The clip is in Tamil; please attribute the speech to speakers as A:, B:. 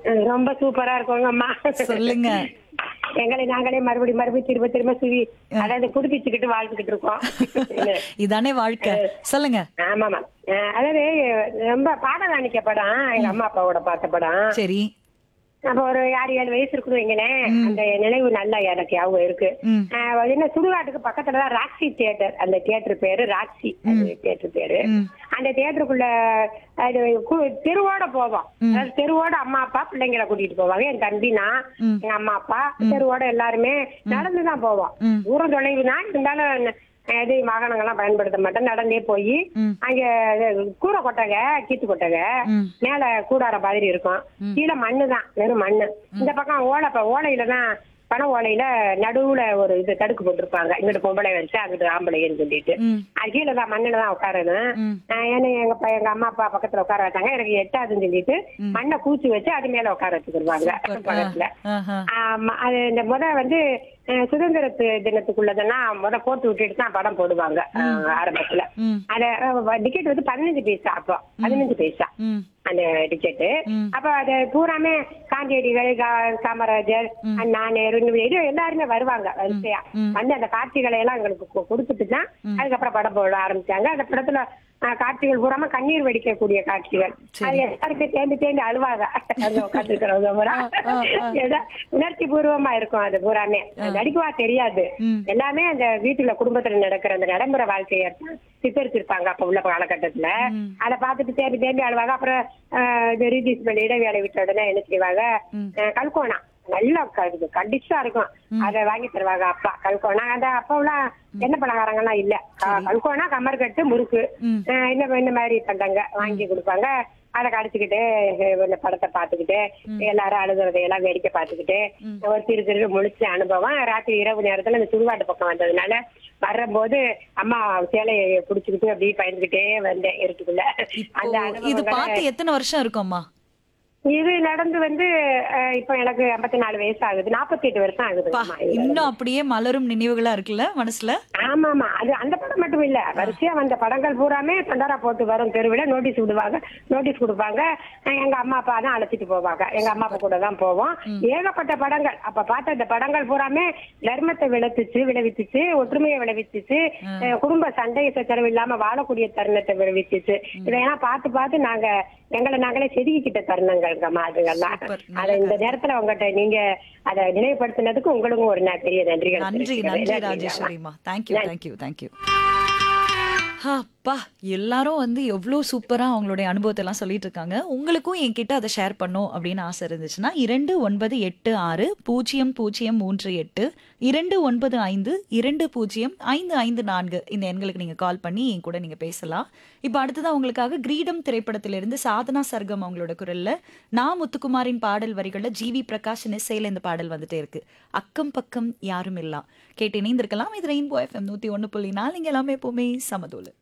A: ரொம்ப சூப்பரா இருக்குங்கம்மா
B: சொல்லுங்க
A: எங்களை நாங்களே மறுபடி மறுபடியும் திரும்ப திரும்ப சுவி அதாவது புதுப்பிச்சுக்கிட்டு வாழ்ந்துகிட்டு இருக்கோம்
B: இதானே வாழ்க்கை சொல்லுங்க
A: ஆமாமா அஹ் அதாவது ரொம்ப பாடலாணிக்க படம் எங்க அம்மா அப்பாவோட பார்த்த படம்
B: சரி
A: அப்ப ஒரு ஆறு ஏழு வயசு இருக்குது வைங்களேன் அந்த நினைவு நல்லா எனக்கு ஞாபகம் இருக்கு
B: ம்.
A: அஹ் அது என்ன சுடுகாட்டுக்கு பக்கத்துல தான் ராக்ஸி தியேட்டர் அந்த தியேட்டர் பேரு ராக்ஸி அந்த தியேட்டர் பேரு
B: ம்.
A: அந்த தியேட்டருக்குள்ள அது கு- தெருவோட போவோம் அதாவது தெருவோட அம்மா அப்பா பிள்ளைங்களை கூட்டிட்டு போவாங்க என் தம்பி நான் எங்க அம்மா அப்பா தெருவோட எல்லாருமே நடந்துதான் போவோம்
B: ம்.
A: தூரம் தொலைவு தான் இருந்தாலும் எது வாகனங்கள்லாம் பயன்படுத்த மாட்டேன் நடந்தே போய்
B: ம்.
A: அங்க இது கூரை கொட்டகை கீத்து கொட்டகை
B: ம்.
A: மேல கூடார மாதிரி இருக்கும் கீழே மண்ணு தான் வெறும் மண்ணு இந்த பக்கம் ஓலை இப்ப ஓலையில தான் பனை ஓலையில நடுவுல ஒரு இது தடுக்கு போட்டிருப்பாங்க இங்கிட்டு பொம்பளை வச்சு அங்கிட்டு ஆம்பளைன்னு சொல்லிட்டு
B: ம்.
A: அது கீழே தான் மண்ணுல தான் உட்காரணும்
B: ம்.
A: ஆஹ் ஏன்னா எங்க ப- எங்க அம்மா அப்பா பக்கத்துல உட்கார வச்சாங்க எனக்கு எட்டாதுன்னு சொல்லிட்டு மண்ணை கூச்சி வச்சு அது மேல உட்கார வச்சுக்கிடுவாங்க பக்கத்துல
B: ஆஹா.
A: ஆமா அது இந்த முத வந்து அஹ், சுதந்திர தி- தினத்துக்குள்ளதெல்லாம் முத போட்டு விட்டுட்டு தான் படம் போடுவாங்க அஹ், ஆரம்பத்துல
B: ம்.
A: அத டிக்கெட் வந்து பதினஞ்சு பைசா அப்போ பதினஞ்சு பைசா
B: ம்.
A: அந்த டிக்கெட்டு
B: ம்.
A: அப்ப அது பூராமே காந்தியடிகள் கா- காமராஜர் அண்ணா நேரு இந்த மாதிரி எல்லாருமே வருவாங்க வரிசையா வந்து அந்த காட்சிகளை எல்லாம் எங்களுக்கு கு- கொடுத்துட்டு தான் அதுக்கப்புறம் படம் போட ஆரம்பிச்சாங்க அந்த படத்துல அஹ், காட்சிகள் பூராம கண்ணீர் வடிக்கக்கூடிய காட்சிகள் அது எல்லாருமே தேர்ந்து தேர்ந்து அழுவாங்க அங்க உட்காந்துருக்கிறவங்க பூரா ஏதோ உணர்ச்சி பூர்வமா இருக்கும் அது பூராமே நடிக்கவா தெரியாது
B: ம்.
A: எல்லாமே அந்த வீட்டுல குடும்பத்துல நடக்கிற அந்த நடைமுறை வாழ்க்கையை தான் சித்தரிச்சிருப்பாங்க அப்ப உள்ள காலகட்டத்துல அதை பார்த்துட்டு தேம்பி தேம்பி அழுவாங்க அப்புறம் ஆஹ், இது ரிலீஸ் பண்ணி இடைவேளை விட்ட உடனே என்ன செய்வாங்க ஆஹ், கல்கோனா நல்லா க- கண்டிஷா இருக்கும் அதை வாங்கி தருவாங்க அப்பா கல்கோனா அந்த அப்பெல்லாம் எண்ணெய் பலகாரங்கள்லாம் இல்ல க- கல்கோனா கம்மர்கட்டு முறுக்கு
B: ம்.
A: ஆஹ், இந்த இந்த மாதிரி பண்றாங்க வாங்கி கொடுப்பாங்க அதை கடிச்சுக்கிட்டு இந்த படத்தை பார்த்துக்கிட்டு எல்லாரும் அழுகுறதை எல்லாம் வேடிக்கை பார்த்துக்கிட்டு ஒரு திரு திரு முழிச்ச அனுபவம் ராத்திரி இரவு நேரத்துல இந்த சுடுகாட்டு பக்கம் வந்ததுனால வரும்போது அம்மா சேலையை புடிச்சுக்கிட்டு அப்படியே பயந்துகிட்டே வந்தேன் இருட்டுக்குள்ள அந்த
B: இப்போ இது
A: அனுபவங்களை-
B: பார்த்து எத்தனை வருஷம் இருக்கும்மா
A: இது நடந்து வந்து அஹ், இப்போ எனக்கு ஐம்பத்தி நாலு வயசு ஆகுது நாற்பத்தி எட்டு வருஷம் ஆகுது
B: பா,
A: அம்மா, இது.
B: இன்னும் அப்படியே மலரும் நினைவுகளா இருக்குல்ல மனசுல
A: ஆமா ஆமா அது அந்த படம் மட்டும் இல்ல வரிசையா வந்த படங்கள் பூராமே தண்டாரா போட்டு வரும் தெருவில் நோட்டீஸ் விடுவாங்க நோட்டீஸ் கொடுப்பாங்க அஹ் எங்க அம்மா அப்பா தான் அழைச்சிட்டு போவாங்க எங்க அம்மா அப்பா கூட தான் போவோம் ஏகப்பட்ட படங்கள் அப்ப பார்த்த இந்த படங்கள் பூராமே தர்மத்தை விளைவிச்சு விளைவிச்சுச்சு ஒற்றுமையை விளைவிச்சுச்சு அஹ் குடும்ப சண்டை சச்சரவு இல்லாம வாழக்கூடிய தருணத்தை விளைவிச்சுச்சு இதையெல்லாம் பார்த்து பார்த்து நாங்க எங்களை நாங்களே செதுக்கிக்கிட்ட தருணங்கள்ங்கம்மா அதுங்கெல்லாம்
B: சூப்பர்.
A: அதை இந்த நேரத்துல உங்ககிட்ட நீங்க அதை நினைவுபடுத்தினதுக்கு உங்களுக்கும் ஒரு ந- பெரிய நன்றிகள்
B: நன்றி
A: தெரிவிச்சுக்கிறேன்.
B: நன்றி
A: நன்றிங்கம்மா.
B: ராஜேஸ்வரிமா தேங்க்யூ தேங்க்யூ தேங்க்யூ அப்பா எல்லாரும் வந்து எவ்வளோ சூப்பராக அவங்களுடைய அனுபவத்தை எல்லாம் சொல்லிட்டு இருக்காங்க உங்களுக்கும் என்கிட்ட அதை ஷேர் பண்ணும் அப்படின்னு ஆசை இருந்துச்சுன்னா இரண்டு ஒன்பது எட்டு ஆறு பூஜ்ஜியம் பூஜ்ஜியம் மூன்று எட்டு இரண்டு ஒன்பது ஐந்து இரண்டு பூஜ்ஜியம் ஐந்து ஐந்து நான்கு இந்த எண்களுக்கு நீங்கள் கால் பண்ணி என் கூட நீங்கள் பேசலாம் இப்போ அடுத்ததான் உங்களுக்காக கிரீடம் திரைப்படத்திலிருந்து சாதனா சர்க்கம் அவங்களோட குரல்ல நான் முத்துக்குமாரின் பாடல் வரிகளில் ஜிவி பிரகாஷ் இசையில் இந்த பாடல் வந்துட்டே இருக்கு அக்கம் பக்கம் யாரும் இல்லா கேட்டு இணைந்திருக்கலாம் இது ரெயின்போ எஃப்எம் நூற்றி ஒன்று புள்ளி நாலு இங்கே எல்லாமே எப்போவுமே சமதூள்